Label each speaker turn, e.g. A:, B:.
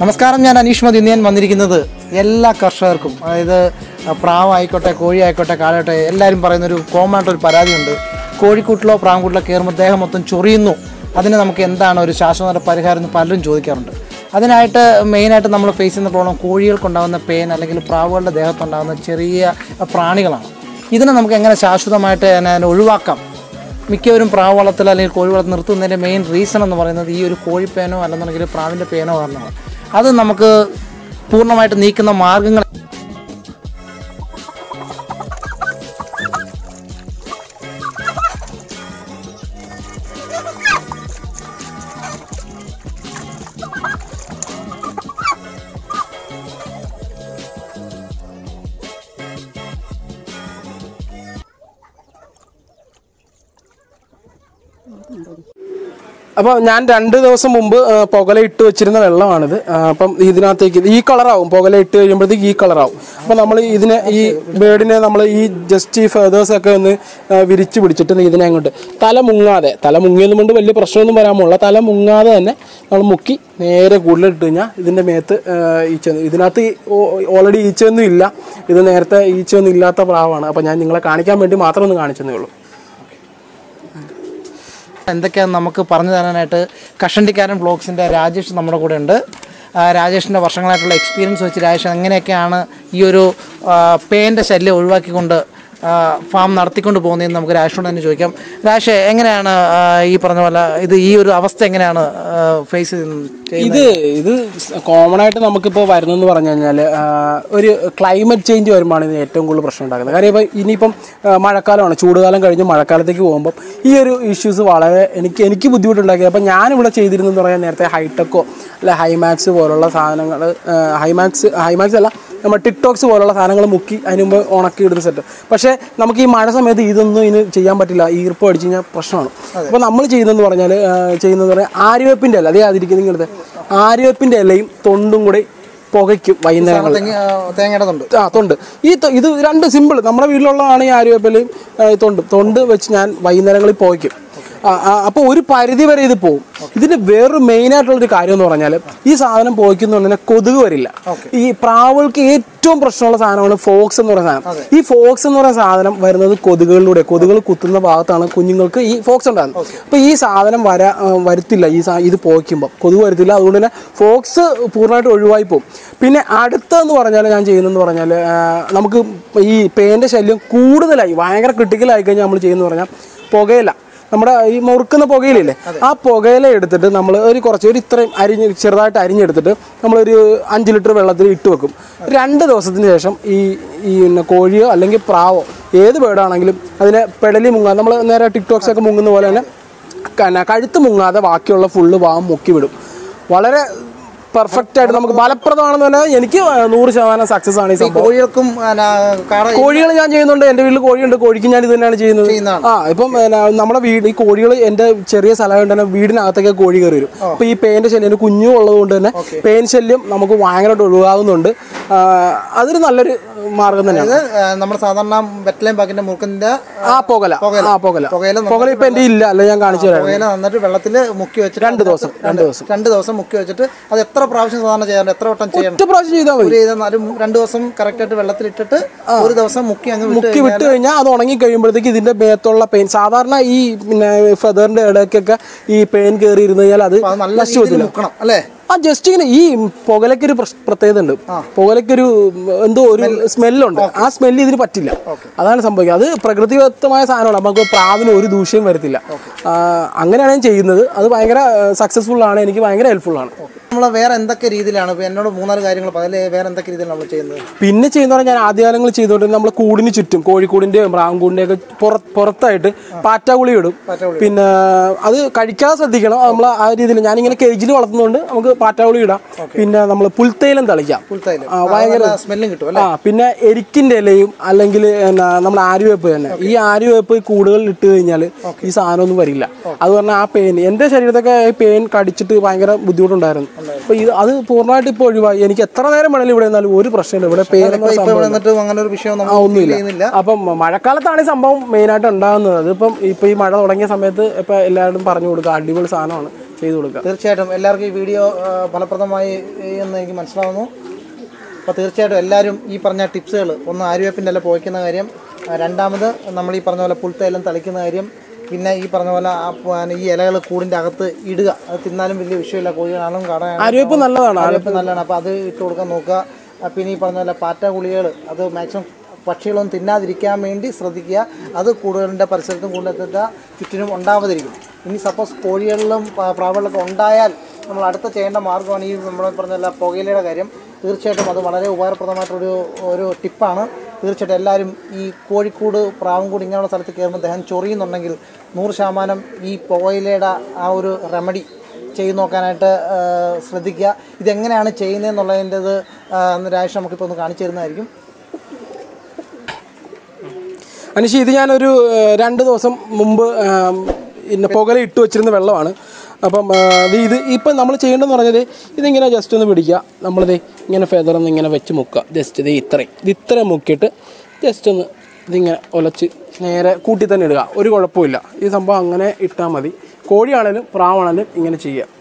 A: നമസ്കാരം ഞാൻ അനീഷ് മതി ഇന്ന് ഞാൻ വന്നിരിക്കുന്നത് എല്ലാ കർഷകർക്കും അതായത് പ്രാവായിക്കോട്ടെ കോഴി ആയിക്കോട്ടെ കാളായിക്കോട്ടെ എല്ലാവരും പറയുന്ന ഒരു കോമൺ ആയിട്ടൊരു പരാതിയുണ്ട് കോഴിക്കൂട്ടിലോ പ്രാങ്കൂട്ടിലോ കയറുമ്പോൾ ദേഹം മൊത്തം ചൊറിയുന്നു അതിന് നമുക്ക് എന്താണ് ഒരു ശാശ്വത പരിഹാരം എന്ന് പലരും ചോദിക്കാറുണ്ട് അതിനായിട്ട് മെയിനായിട്ട് നമ്മൾ ഫേസ് ചെയ്യുന്ന പ്രോബ്ലം കോഴികൾക്കുണ്ടാകുന്ന പെയിൻ അല്ലെങ്കിൽ പ്രാവുകളുടെ ദേഹത്തുണ്ടാകുന്ന ചെറിയ പ്രാണികളാണ് ഇതിനെ നമുക്ക് എങ്ങനെ ശാശ്വതമായിട്ട് അതിനെ ഒഴിവാക്കാം മിക്കവരും പ്രാവ് വളർത്തൽ അല്ലെങ്കിൽ കോഴി വളർത്തൽ നിർത്തുന്നതിൻ്റെ മെയിൻ റീസൺ എന്ന് പറയുന്നത് ഈ ഒരു കോഴിപ്പേനോ അല്ലെന്നുണ്ടെങ്കിൽ പ്രാവിൻ്റെ പേനോ കാരണമാണ് അത് നമുക്ക് പൂർണ്ണമായിട്ട് നീക്കുന്ന മാർഗങ്ങൾ
B: അപ്പോൾ ഞാൻ രണ്ട് ദിവസം മുമ്പ് ആ, പുകല ഇട്ട് വെച്ചിരുന്ന വെള്ളമാണിത് ആ, അപ്പം ഇതിനകത്തേക്ക് ഇത് ഈ കളറാവും പുകല ഇട്ട് കഴിയുമ്പോഴത്തേക്ക് ഈ കളറാവും അപ്പം നമ്മൾ ഇതിനെ ഈ ബേഡിനെ നമ്മൾ ഈ ജസ്റ്റ് ഈ ഫെതേഴ്സ് ഒക്കെ ഒന്ന് ആ, വിരിച്ച് പിടിച്ചിട്ട് ഇതിനെ അങ്ങോട്ട് തല മുങ്ങാതെ തല മുങ്ങിയത് കൊണ്ട് വലിയ പ്രശ്നമൊന്നും വരാൻ പോകില്ല തല മുങ്ങാതെ തന്നെ നമ്മൾ മുക്കി നേരെ കൂടുതലിട്ട് കഴിഞ്ഞാൽ ഇതിൻ്റെ മേത്ത് ആ, ഈച്ച ഇതിനകത്ത് ഓൾറെഡി ഈച്ചയൊന്നും ഇല്ല ഇത് നേരത്തെ ഈച്ചയൊന്നും ഇല്ലാത്ത പ്രാവാണ് അപ്പം ഞാൻ നിങ്ങളെ കാണിക്കാൻ വേണ്ടി മാത്രം ഒന്ന് കാണിച്ചെന്നേ ഉള്ളൂ
A: എന്തൊക്കെയാണെന്ന് നമുക്ക് പറഞ്ഞു തരാനായിട്ട് കഷണ്ടിക്കാരൻ ബ്ലോഗ്സിൻ്റെ രാജേഷ് നമ്മുടെ കൂടെ ഉണ്ട് ആ, രാജേഷിൻ്റെ വർഷങ്ങളായിട്ടുള്ള എക്സ്പീരിയൻസ് വെച്ച് രാജേഷ് എങ്ങനെയൊക്കെയാണ് ഈ ഒരു പേൻ്റെ ശല്യം ഒഴിവാക്കിക്കൊണ്ട് ഫാം നടത്തിക്കൊണ്ട് പോകുന്നതെന്ന് നമുക്ക് രാജേഷിനോട് തന്നെ ചോദിക്കാം രാജേഷ് എങ്ങനെയാണ് ആ, ഈ പറഞ്ഞ പോലെ ഇത് ഈ ഒരു അവസ്ഥ എങ്ങനെയാണ് ഫേസ് ചെയ്യുന്നത്
B: ഇത് ഇത് കോമൺ ആയിട്ട് നമുക്കിപ്പോൾ വരുന്നതെന്ന് പറഞ്ഞു കഴിഞ്ഞാൽ ഒരു ക്ലൈമറ്റ് ചേഞ്ച് വരുമ്പോഴാണ് ഇത് ഏറ്റവും കൂടുതൽ പ്രശ്നം ഉണ്ടാക്കുന്നത് കാര്യം ഇപ്പോൾ ഇനിയിപ്പം ആ, മഴക്കാലമാണ് ചൂടുകാലം കഴിഞ്ഞ് മഴക്കാലത്തേക്ക് പോകുമ്പോൾ ഈ ഒരു ഇഷ്യൂസ് വളരെ എനിക്ക് എനിക്ക് ബുദ്ധിമുട്ടുണ്ടാക്കിയത് അപ്പോൾ ഞാനിവിടെ ചെയ്തിരുന്നെന്ന് പറയാൻ നേരത്തെ ഹൈടെക്കോ അല്ലെ ഹൈമാക്സ് പോലുള്ള സാധനങ്ങൾ ഹൈമാക്സ് ഹൈമാക്സ് അല്ല നമ്മൾ ടിക്ടോക്സ് പോലുള്ള സാധനങ്ങൾ മുക്കി അതിന് മുമ്പ് ഉണക്കി ഇടുന്ന സെറ്റ് പക്ഷേ നമുക്ക് ഈ മഴ സമയത്ത് ഇതൊന്നും ഇതിന് ചെയ്യാൻ പറ്റില്ല ഈർപ്പം അടിച്ച് കഴിഞ്ഞാൽ പ്രശ്നമാണ് അപ്പോൾ നമ്മൾ ചെയ്യുന്നതെന്ന് പറഞ്ഞാൽ ചെയ്യുന്നത് പറഞ്ഞാൽ ആര്യവേപ്പിൻ്റെ അല്ല അതേ അതിരിക്കുന്ന ഇങ്ങനത്തെ ആര്യവേപ്പിൻ്റെ ഇലയും തൊണ്ടും കൂടി പുകയ്ക്കും വൈകുന്നേരങ്ങളിൽ
A: തെങ്ങ് ആ, തേങ്ങയുടെ തൊണ്ട്
B: ആ തൊണ്ട് ഈ തൊ- ഇത് രണ്ട് സിമ്പിൾ നമ്മുടെ വീട്ടിലുള്ളതാണ് ഈ ആര്യവേപ്പിലയും ആ, ഈ തൊണ്ട് തൊണ്ട് വെച്ച് ഞാൻ വൈകുന്നേരങ്ങളിൽ പുകയ്ക്കും അപ്പോൾ ഒരു പരിധി വരെ ഇത് പോകും ഇതിന്റെ വേറൊരു മെയിൻ ആയിട്ടുള്ള ഒരു കാര്യം എന്ന് പറഞ്ഞാൽ ഈ സാധനം പുകയ്ക്കുന്നതുകൊണ്ട് കൊതുക് വരില്ല ഈ പ്രാവുകൾക്ക് ഏറ്റവും പ്രശ്നമുള്ള സാധനമാണ് ഫോക്സ് എന്ന് പറയുന്ന സാധനം ഈ ഫോക്സ് എന്ന് പറയുന്ന സാധനം വരുന്നത് കൊതുകുകളിലൂടെ കൊതുകുകൾ കുത്തുന്ന ഭാഗത്താണ് കുഞ്ഞുങ്ങൾക്ക് ഈ ഫോക്സ് ഉണ്ടാകുന്നത് അപ്പോൾ ഈ സാധനം വര ആ, വരുത്തില്ല ഈ സാ ഇത് പുകയ്ക്കുമ്പോൾ കൊതുക് വരുത്തില്ല അതുകൊണ്ട് തന്നെ ഫോക്സ് പൂർണ്ണമായിട്ട് ഒഴിവായി പോകും പിന്നെ അടുത്തെന്ന് പറഞ്ഞാൽ ഞാൻ ചെയ്യുന്നതെന്ന് പറഞ്ഞാൽ ആ, നമുക്ക് ഈ പേൻ്റെ ശല്യം കൂടുതലായി ഭയങ്കര ക്രിട്ടിക്കലായി കഴിഞ്ഞാൽ നമ്മൾ ചെയ്യുന്നത് പറഞ്ഞാൽ പുകയില നമ്മുടെ ഈ മുറുക്കുന്ന പുകയിലില്ലേ ആ പുകയില എടുത്തിട്ട് നമ്മൾ ഒരു കുറച്ച് ഒരു ഇത്രയും അരിഞ്ഞ് ചെറുതായിട്ട് അരിഞ്ഞെടുത്തിട്ട് നമ്മളൊരു അഞ്ച് ലിറ്റർ വെള്ളത്തിൽ ഇട്ട് വെക്കും രണ്ട് ദിവസത്തിന് ശേഷം ഈ ഈ പിന്നെ കോഴിയോ അല്ലെങ്കിൽ പ്രാവോ ഏത് ബേഡാണെങ്കിലും അതിനെ പെടലി മുങ്ങാതെ നമ്മൾ നേരെ ടിക്ടോക്സ് ഒക്കെ മുങ്ങുന്ന പോലെ തന്നെ കന- കഴുത്ത് മുങ്ങാതെ ബാക്കിയുള്ള ഫുള്ള് വാം മുക്കി വിടും വളരെ പെർഫെക്റ്റ് ആയിട്ട് നമുക്ക് ഫലപ്രദമാണെന്ന് പറഞ്ഞാൽ എനിക്ക് നൂറ് ശതമാനം സക്സസ് ആണ് ഈ സംഭവം
A: കോഴികൾക്കും ആ, കാട
B: കോഴികൾ ഞാൻ ചെയ്യുന്നുണ്ട് എന്റെ വീട്ടിൽ കോഴിയുണ്ട് കോഴിക്ക് ഞാൻ ഇത് തന്നെയാണ് ചെയ്യുന്നത്
A: ചെയ്യുന്നതാണ്.
B: ആ ഇപ്പം പിന്നെ നമ്മുടെ വീട് ഈ കോഴികൾ എന്റെ ചെറിയ സ്ഥലമായിട്ട് തന്നെ വീടിനകത്തേക്ക് കോഴി കയറി വരും അപ്പൊ ഈ പേന്റെ ശല്യം എന്റെ കുഞ്ഞു ഉള്ളത് കൊണ്ട് തന്നെ പേൻ ശല്യം നമുക്ക് ഭയങ്കരമായിട്ട് ഒഴിവാകുന്നുണ്ട് ആ, അതൊരു നല്ലൊരു മാർഗം തന്നെയാണ്
A: ഇത് ആ, നമ്മുടെ സാധാരണ വെറ്റലൈൻ പാക്കിന്റെ മുറുക്കിന്റെ
B: ആ പുകല ആ പുകല
A: പുകയില
B: പുകല ഇപ്പൊ എന്റെ ഇല്ല അല്ല ഞാൻ കാണിച്ചു തരാം
A: പുകയില നന്നായിട്ട് വെള്ളത്തിൽ മുക്കി വെച്ചിട്ട്
B: രണ്ട് ദിവസം രണ്ട് ദിവസം
A: രണ്ട് ദിവസം മുക്കി വെച്ചിട്ട് അത് എത്ര പ്രാവശ്യം സാധാരണ ചെയ്യാറുണ്ട് എത്ര വട്ടം ചെയ്യണം
B: ഒറ്റ പ്രാവശ്യം ചെയ്താൽ മതി
A: ഒരു ചെയ്താൽ ഒരു രണ്ട് ദിവസം കറക്റ്റ് ആയിട്ട് വെള്ളത്തിൽ ഇട്ടിട്ട് ഒരു ദിവസം മുക്കി അങ്ങ് വിട്ട്
B: മുക്കി വിട്ട് കഴിഞ്ഞാൽ അത് ഉണങ്ങി കഴിയുമ്പോഴത്തേക്ക് ഇതിന്റെ മേത്തുള്ള പെയിൻ സാധാരണ ഈ പിന്നെ ഫെദറിന്റെ ഇടയ്ക്കൊക്കെ ഈ പെയിൻ കയറി ഇരുന്ന് കഴിഞ്ഞാൽ അത്
A: അത് നല്ല
B: നശിച്ചു
A: രീതിയിൽ മുക്കണം അല്ലേ
B: ആ ജസ്റ്റ് ഇങ്ങനെ ഈ പുകലക്കൊരു പ്രശ്- പ്രത്യേകത ഉണ്ട് പുകലക്കൊരു എന്തോ ഒരു സ്മെല്ലുണ്ട് ആ സ്മെല്ല് ഇതിന് പറ്റില്ല അതാണ് സംഭവിക്കുക അത് പ്രകൃതിദത്തമായ സാധനമാണ് നമുക്ക് പ്രാവിന് ഒരു ദൂഷ്യം വരത്തില്ല ആ, അങ്ങനെയാണ് ഞാൻ ചെയ്യുന്നത് അത് ഭയങ്കര സക്സസ്ഫുൾ ആണ് എനിക്ക് ഭയങ്കര ഹെൽപ്ഫുൾ ആണ്
A: നമ്മൾ വേറെ എന്തൊക്കെ രീതിയിലാണ് ഇപ്പൊ എന്നോട് മൂന്നാല് കാര്യങ്ങൾ അതിൽ വേറെ എന്തൊക്കെ രീതിയിലാണ് നമ്മൾ ചെയ്യുന്നത്
B: പിന്നെ ചെയ്യുന്ന പറഞ്ഞാൽ ഞാൻ ആദ്യകാലങ്ങളിൽ ചെയ്തുകൊണ്ട് നമ്മൾ കൂടിന് ചുറ്റും കോഴിക്കൂടിന്റെയും പ്രാവുംകൂടിന്റെയും ഒക്കെ പുറ- പുറത്തായിട്ട് പാറ്റാകുളി ഇടും പിന്നെ അത് കഴിക്കാതെ ശ്രദ്ധിക്കണം നമ്മൾ ആ രീതിയിൽ ഞാനിങ്ങനെ കേജിൽ വളർത്തുന്നതുകൊണ്ട് നമുക്ക് പാറ്റാകുളി ഇടാം പിന്നെ നമ്മൾ പുൽത്തൈലം തളിക്കാം
A: പുൽത്തൈലം.
B: ആ, ഭയങ്കര
A: സ്മെല്ലും കിട്ടും അല്ലേ
B: ആ പിന്നെ എരിക്കിന്റെ ഇലയും അല്ലെങ്കിൽ എന്നാ നമ്മൾ ആര്യവേപ്പ് തന്നെ ഈ ആര്യവേപ്പ് കൂടുതൽ ഇട്ട് കഴിഞ്ഞാൽ ഈ സാധനമൊന്നും വരില്ല അത് പറഞ്ഞാൽ ആ പെയിൻ എന്റെ ശരീരത്തൊക്കെ ഈ പെയിൻ കടിച്ചിട്ട് ഭയങ്കര ബുദ്ധിമുട്ടുണ്ടായിരുന്നു അപ്പൊ ഇത് അത് പൂർണ്ണമായിട്ട് ഇപ്പോൾ ഒഴിവായി എനിക്ക് എത്ര നേരം വേണമെങ്കിലും ഇവിടെ നിന്നാലും ഒരു പ്രശ്നമില്ല ഇവിടെ പെയിൻ
A: ഇപ്പൊ ഇവിടെ നിന്നിട്ട് അങ്ങനെ ഒരു വിഷയം
B: ആ
A: നമ്മൾ feel
B: ഒന്നുമില്ല
A: ചെയ്യുന്നില്ല
B: അപ്പം മഴക്കാലത്താണ് ഈ സംഭവം മെയിനായിട്ട് ഉണ്ടാകുന്നത് അതിപ്പം ഇപ്പം ഈ മഴ തുടങ്ങിയ സമയത്ത് ഇപ്പം എല്ലാവരും പറഞ്ഞു കൊടുക്കുക അടിപൊളി സാധനമാണ് ചെയ്തു കൊടുക്കുക
A: തീർച്ചയായിട്ടും എല്ലാവർക്കും ഈ വീഡിയോ ആ, ഫലപ്രദമായി എന്ന് എനിക്ക് മനസ്സിലാവുന്നു അപ്പോൾ തീർച്ചയായിട്ടും എല്ലാവരും ഈ പറഞ്ഞ ടിപ്സുകൾ ഒന്ന് ആര്യവേപ്പിൻ്റെ ഇല പോയിക്കുന്ന കാര്യം ആ, രണ്ടാമത് നമ്മൾ ഈ പറഞ്ഞ പോലെ പുൽത്തൈലം തളിക്കുന്ന കാര്യം പിന്നെ ഈ പറഞ്ഞ പോലെ ആ പ- ഈ ഇലകൾ കൂടിൻ്റെ അകത്ത് ഇടുക അത് തിന്നാലും വലിയ വിഷയമില്ല കോഴികളാണെങ്കിലും കടയാണ്
B: ആരോഗ്യം നല്ലതാണ്
A: ആര്യവേപ്പ് നല്ലതാണ് അപ്പോൾ അത് ഇട്ട് കൊടുക്കാൻ നോക്കുക ആ, പിന്നെ ഈ പറഞ്ഞ പോലെ പാറ്റ ഗുളികൾ അത് മാക്സിമം പക്ഷികളൊന്നും തിന്നാതിരിക്കാൻ വേണ്ടി ശ്രദ്ധിക്കുക അത് കൂടുതലിൻ്റെ പരിസരത്തും കൂടുതലെത്തുക ചുറ്റിനും ഉണ്ടാവാതിരിക്കും ഇനി സപ്പോസ് കോഴികളിലും പ- പ്രാവുകളിലൊക്കെ ഉണ്ടായാൽ നമ്മൾ അടുത്ത ചെയ്യേണ്ട മാർഗ്ഗമാണ് ഈ നമ്മൾ പറഞ്ഞ പുകയിലയുടെ കാര്യം തീർച്ചയായിട്ടും അത് വളരെ ഉപകാരപ്രദമായിട്ടൊരു ഒരു ടിപ്പാണ് തീർച്ചയായിട്ടും എല്ലാവരും ഈ കോഴിക്കൂട് പ്രാവും കൂടി ഇങ്ങനെയുള്ള സ്ഥലത്ത് കയറുമ്പോൾ ദഹൻ ചൊറിയുന്നുണ്ടെങ്കിൽ നൂറ് ശതമാനം ഈ പുകയിലയുടെ ആ ഒരു റെമഡി ചെയ്ത് നോക്കാനായിട്ട് ആ, ശ്രദ്ധിക്കുക ഇതെങ്ങനെയാണ് ചെയ്യുന്നതെന്നുള്ളതിൻ്റെത് രാഴ്ച നമുക്കിപ്പോൾ ഒന്ന് കാണിച്ചു തരുന്നതായിരിക്കും
B: അനിഷി ഇത് ഞാനൊരു ഏഹ്, രണ്ട് ദിവസം മുമ്പ് ആം, പിന്നെ പുകല ഇട്ട് വെച്ചിരുന്ന വെള്ളമാണ് അപ്പം ആ, ഇത് ഇത് ഇപ്പം നമ്മൾ ചെയ്യേണ്ടതെന്ന് പറഞ്ഞത് ഇതിങ്ങനെ ജസ്റ്റ് ഒന്ന് പിടിക്കുക നമ്മളിത് ഇങ്ങനെ ഫെദറൊന്ന് ഇങ്ങനെ വെച്ച് മുക്കുക ജസ്റ്റ് ഇത് ഇത്രയും ഇത് ഇത്രയും മുക്കിയിട്ട് ജസ്റ്റ് ഒന്ന് ഇതിങ്ങനെ ഒലച്ച് നേരെ കൂട്ടി തന്നെ ഇടുക ഒരു കുഴപ്പമില്ല ഈ സംഭവം അങ്ങനെ ഇട്ടാൽ മതി കോഴിയാണേലും പ്രാവാണേലും ഇങ്ങനെ ചെയ്യുക